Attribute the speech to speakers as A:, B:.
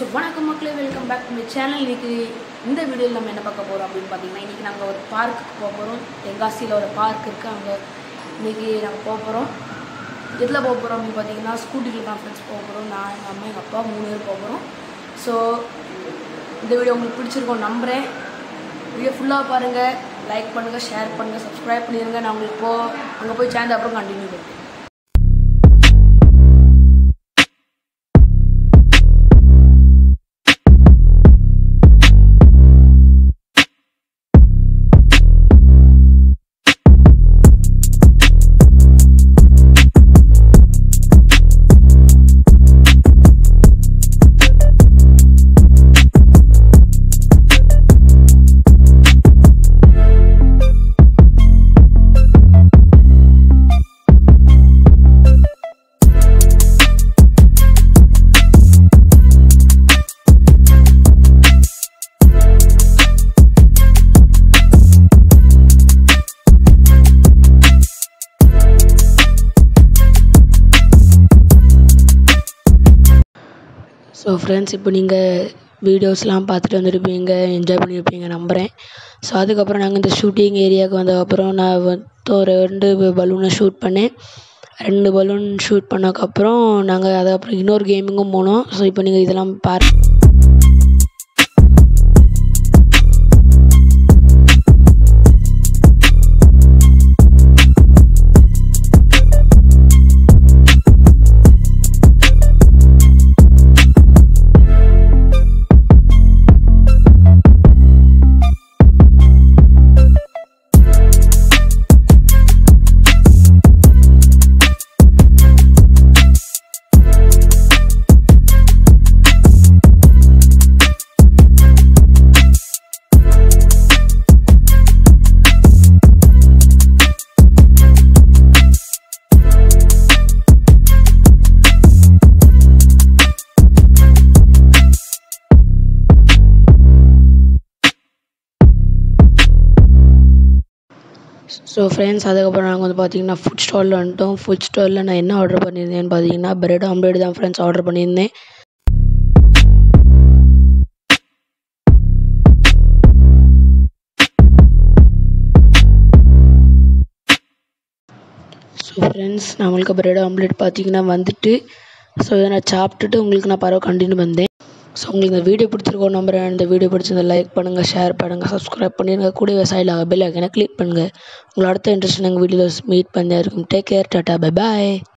A: so வணக்கம் மக்களே welcome back to my channel இன்னைக்கு இந்த வீடியோவில் நம்ம என்ன பார்க்க போகிறோம் அப்படின்னு பார்த்தீங்கன்னா இன்றைக்கி நாங்கள் ஒரு பார்க்குக்கு போக போகிறோம் தென்காசியில் ஒரு பார்க் இருக்குது அங்கே இன்றைக்கி நாங்கள் போக போகிறோம் எதில் போக போகிறோம் அப்படின்னு பார்த்தீங்கன்னா ஸ்கூட்டியில் தான் ஃப்ரெண்ட்ஸ் போக போகிறோம் நான் எங்கள் அம்மா எங்கள் அப்பா மூணு பேர் போக போகிறோம் ஸோ இந்த வீடியோ உங்களுக்கு பிடிச்சிருக்கோம் நம்புகிறேன் வீடியோ ஃபுல்லாக பாருங்கள் லைக் பண்ணுங்கள் ஷேர் பண்ணுங்கள் சப்ஸ்கிரைப் பண்ணிடுங்க நான் உங்களுக்கு போ அங்கே போய் சேர்ந்த அப்புறம் கண்டினியூ பண்ணுறேன் ஸோ ஃப்ரெண்ட்ஸ் இப்போ நீங்கள் வீடியோஸ்லாம் பார்த்துட்டு வந்துருப்பீங்க என்ஜாய் பண்ணியிருப்பீங்க நம்புகிறேன் ஸோ அதுக்கப்புறம் நாங்கள் இந்த ஷூட்டிங் ஏரியாவுக்கு வந்ததுக்கப்புறம் நான் வந்து ஒரு ரெண்டு பலூனை ஷூட் பண்ணேன் ரெண்டு பலூன் ஷூட் பண்ணதுக்கப்புறம் நாங்கள் அதுக்கப்புறம் இன்னொரு கேமிங்கும் போனோம் ஸோ இப்போ நீங்கள் இதெல்லாம் பாரு ஸோ ஃப்ரெண்ட்ஸ் அதுக்கப்புறம் நாங்கள் வந்து பார்த்தீங்கன்னா ஃபுட் ஸ்டாலில் வந்துட்டோம் ஃபுட் ஸ்டாலில் நான் என்ன ஆர்டர் பண்ணியிருந்தேன்னு பார்த்தீங்கன்னா பிரெட் ஆம்லேட் தான் ஃப்ரெண்ட்ஸ் ஆர்டர் பண்ணியிருந்தேன் ஸோ ஃப்ரெண்ட்ஸ் நான் உங்களுக்கு பிரெட் ஆம்லேட் பார்த்தீங்கன்னா வந்துட்டு ஸோ இதை நான் சாப்பிட்டுட்டு உங்களுக்கு நான் பரவ கண்டினியூ வந்தேன் ஸோ உங்களுக்கு இந்த வீடியோ பிடிச்சிருக்கோம் நம்புறேன் இந்த வீடியோ பிடிச்சிருந்தா லைக் பண்ணுங்கள் ஷேர் பண்ணுங்கள் சப்ஸ்கிரைப் பண்ணிடுங்க கூட சைடில் பெல் ஐக்கனை கிளிக் பண்ணுங்கள் உங்களை அடுத்த இன்ட்ரெஸ்ட் எங்கள் வீடியோஸ் மீட் பண்ணி இருக்கும் டேக் கேர் டாட்டா பை பாய்